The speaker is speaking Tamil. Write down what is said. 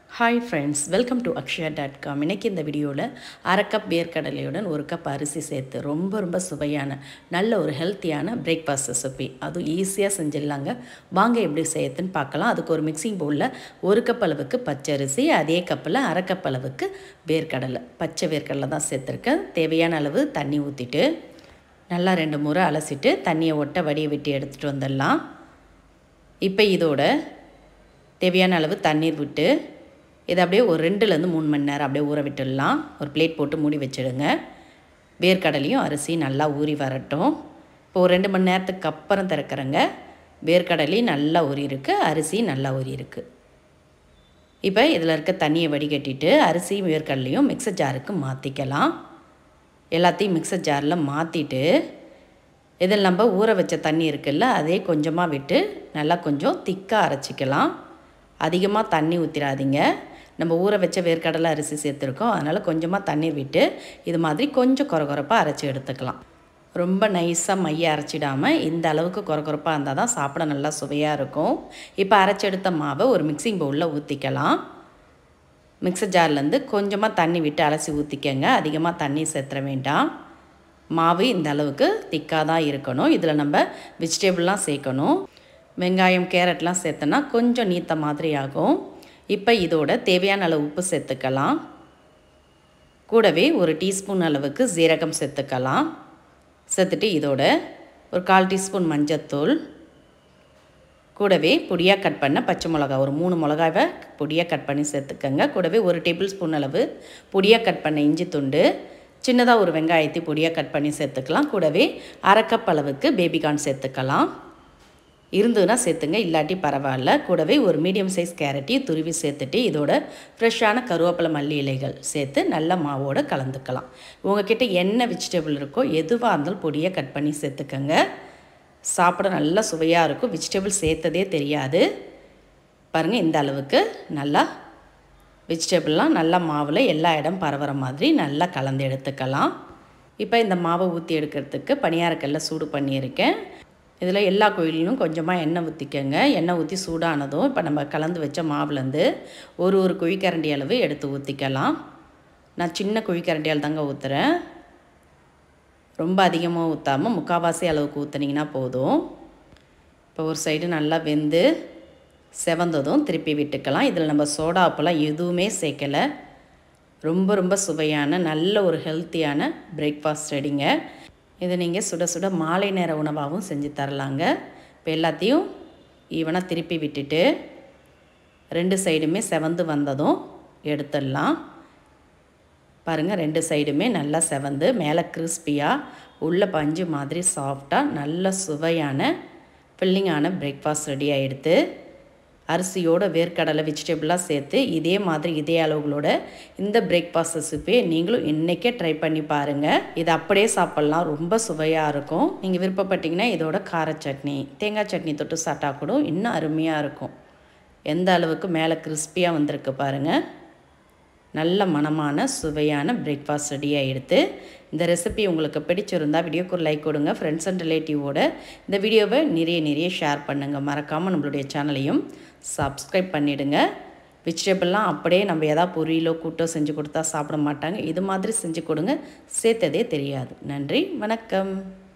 hi friends welcome to Akshaya dot com இன்றைக்கி இந்த வீடியோவில் அரை கப் வேர்க்கடலையுடன் ஒரு கப் அரிசி சேர்த்து ரொம்ப ரொம்ப சுவையான நல்ல ஒரு ஹெல்த்தியான பிரேக்ஃபாஸ்ட் ரெசிபி அதுவும் ஈஸியாக செஞ்சிடலாங்க வாங்க எப்படி செய்யறதுன்னு பார்க்கலாம் அதுக்கு ஒரு மிக்சிங் பவுலில் ஒரு கப் அளவுக்கு பச்சரிசி அதே கப்பில் அரை கப் அளவுக்கு வேர்க்கடலை பச்சை வேர்க்கடலை தான் சேர்த்துருக்கேன் தேவையான அளவு தண்ணி ஊற்றிட்டு நல்லா ரெண்டு முறை அலசிட்டு தண்ணியை ஒட்ட வடியை விட்டு எடுத்துகிட்டு வந்துடலாம் இப்போ இதோட தேவையான அளவு தண்ணீர் விட்டு இதை அப்படியே ஒரு ரெண்டுலேருந்து மூணு மணி நேரம் அப்படியே ஊற விட்டுடலாம் ஒரு பிளேட் போட்டு மூடி வச்சுடுங்க வேர்க்கடலையும் அரிசி நல்லா ஊறி வரட்டும் இப்போ ஒரு ரெண்டு மணி நேரத்துக்கு அப்புறம் திறக்கிறேங்க வேர்க்கடலையும் நல்லா ஊறி இருக்குது அரிசி நல்லா ஊறி இருக்குது இப்போ இதில் இருக்க தண்ணியை வடிகட்டிட்டு அரிசியும் வேர்க்கடலையும் மிக்சர் ஜாருக்கு மாற்றிக்கலாம் எல்லாத்தையும் மிக்சர் ஜாரில் மாற்றிட்டு இதில் நம்ம ஊற வச்ச தண்ணி இருக்குல்ல அதே கொஞ்சமாக விட்டு நல்லா கொஞ்சம் திக்காக அரைச்சிக்கலாம் அதிகமாக தண்ணி ஊற்றிடாதீங்க நம்ம ஊற வச்ச வேர்க்கடலை அரிசி சேர்த்துருக்கோம் அதனால் கொஞ்சமாக தண்ணீர் விட்டு இது மாதிரி கொஞ்சம் குறகுறப்பாக அரைச்சி எடுத்துக்கலாம் ரொம்ப நைஸாக மைய அரைச்சிடாமல் இந்த அளவுக்கு குறகுறப்பாக இருந்தால் தான் சாப்பிட நல்லா சுவையாக இருக்கும் இப்போ அரைச்சி எடுத்த மாவை ஒரு மிக்சிங் பவுலில் ஊற்றிக்கலாம் மிக்சர் ஜார்லேருந்து கொஞ்சமாக தண்ணி விட்டு அலசி ஊற்றிக்கங்க அதிகமாக தண்ணி சேர்த்துற வேண்டாம் மாவு இந்த அளவுக்கு திக்காக தான் இருக்கணும் இதில் நம்ம வெஜிடபிள்லாம் சேர்க்கணும் வெங்காயம் கேரட்லாம் சேர்த்தோன்னா கொஞ்சம் நீத்த மாதிரி ஆகும் இப்போ இதோட தேவையான அளவு உப்பு சேர்த்துக்கலாம் கூடவே ஒரு டீஸ்பூன் அளவுக்கு ஜீரகம் சேர்த்துக்கலாம் சேர்த்துட்டு இதோட ஒரு கால் டீஸ்பூன் மஞ்சத்தூள் கூடவே பொடியாக கட் பண்ண பச்சை மிளகா ஒரு மூணு மிளகாவை பொடியாக கட் பண்ணி சேர்த்துக்கங்க கூடவே ஒரு டேபிள் ஸ்பூன் அளவு பொடியாக கட் பண்ண இஞ்சி துண்டு சின்னதாக ஒரு வெங்காயத்தை பொடியாக கட் பண்ணி சேர்த்துக்கலாம் கூடவே அரை கப் அளவுக்கு பேபிகார்ன் சேர்த்துக்கலாம் இருந்ததுன்னா சேர்த்துங்க இல்லாட்டி பரவாயில்ல கூடவே ஒரு மீடியம் சைஸ் கேரட்டையும் துருவி சேர்த்துட்டு இதோட ஃப்ரெஷ்ஷான கருவேப்பிலை மல்லி இலைகள் சேர்த்து நல்ல மாவோடு கலந்துக்கலாம் உங்ககிட்ட என்ன வெஜிடபிள் இருக்கோ எதுவாக இருந்தாலும் பொடியாக கட் பண்ணி சேர்த்துக்கங்க சாப்பிட நல்லா சுவையாக இருக்கும் வெஜிடபிள் சேர்த்ததே தெரியாது பாருங்கள் இந்த அளவுக்கு நல்லா வெஜிடபிள்லாம் நல்லா மாவில் எல்லா இடம் பரவுற மாதிரி நல்லா கலந்து எடுத்துக்கலாம் இப்போ இந்த மாவை ஊற்றி எடுக்கிறதுக்கு பணியாரக்கல்ல சூடு பண்ணியிருக்கேன் இதில் எல்லா கோயிலும் கொஞ்சமாக எண்ணெய் ஊற்றிக்கங்க எண்ணெய் ஊற்றி சூடானதும் இப்போ நம்ம கலந்து வச்ச மாவுலேருந்து ஒரு ஒரு குழிக்கரண்டி அளவு எடுத்து ஊற்றிக்கலாம் நான் சின்ன குழிக்கரண்டியால் தாங்க ஊற்றுறேன் ரொம்ப அதிகமாக ஊற்றாமல் முக்கால்வாசி அளவுக்கு ஊற்றுனீங்கன்னா போதும் இப்போ ஒரு சைடு நல்லா வெந்து செவந்ததும் திருப்பி விட்டுக்கலாம் இதில் நம்ம சோடா உப்புலாம் எதுவுமே சேர்க்கலை ரொம்ப ரொம்ப சுவையான நல்ல ஒரு ஹெல்த்தியான பிரேக்ஃபாஸ்ட் ரெடிங்க இதை நீங்கள் சுட சுட மாலை நேர உணவாகவும் செஞ்சு தரலாங்க இப்போ எல்லாத்தையும் ஈவனாக திருப்பி விட்டுட்டு ரெண்டு சைடுமே செவந்து வந்ததும் எடுத்துடலாம் பாருங்கள் ரெண்டு சைடுமே நல்லா செவந்து மேலே கிறிஸ்பியாக உள்ள பஞ்சு மாதிரி சாஃப்டாக நல்ல சுவையான ஃபில்லிங்கான பிரேக்ஃபாஸ்ட் ரெடி ஆகிடுது அரிசியோட வேர்க்கடலை வெஜிடபிளாக சேர்த்து இதே மாதிரி இதே அளவுகளோட இந்த பிரேக்ஃபாஸ்ட் ரெசிபியை நீங்களும் இன்றைக்கே ட்ரை பண்ணி பாருங்கள் இது அப்படியே சாப்பிட்லாம் ரொம்ப சுவையாக இருக்கும் நீங்கள் விருப்பப்பட்டீங்கன்னா இதோட கார சட்னி தேங்காய் சட்னி தொட்டு சாப்பிட்டா கூட இன்னும் அருமையாக இருக்கும் எந்த அளவுக்கு மேலே கிறிஸ்பியாக வந்திருக்கு பாருங்கள் நல்ல மனமான சுவையான பிரேக்ஃபாஸ்ட் ரெடி ஆகிடுது இந்த ரெசிபி உங்களுக்கு பிடிச்சிருந்தால் வீடியோக்கு ஒரு லைக் கொடுங்க ஃப்ரெண்ட்ஸ் அண்ட் ரிலேட்டிவோட இந்த வீடியோவை நிறைய நிறைய ஷேர் பண்ணுங்கள் மறக்காமல் நம்மளுடைய சேனலையும் சப்ஸ்கிரைப் பண்ணிவிடுங்க வெஜிடபிள்லாம் அப்படியே நம்ம எதாவது பொரியலோ கூட்டோ செஞ்சு கொடுத்தா சாப்பிட மாட்டாங்க இது மாதிரி செஞ்சு கொடுங்க சேர்த்ததே தெரியாது நன்றி வணக்கம்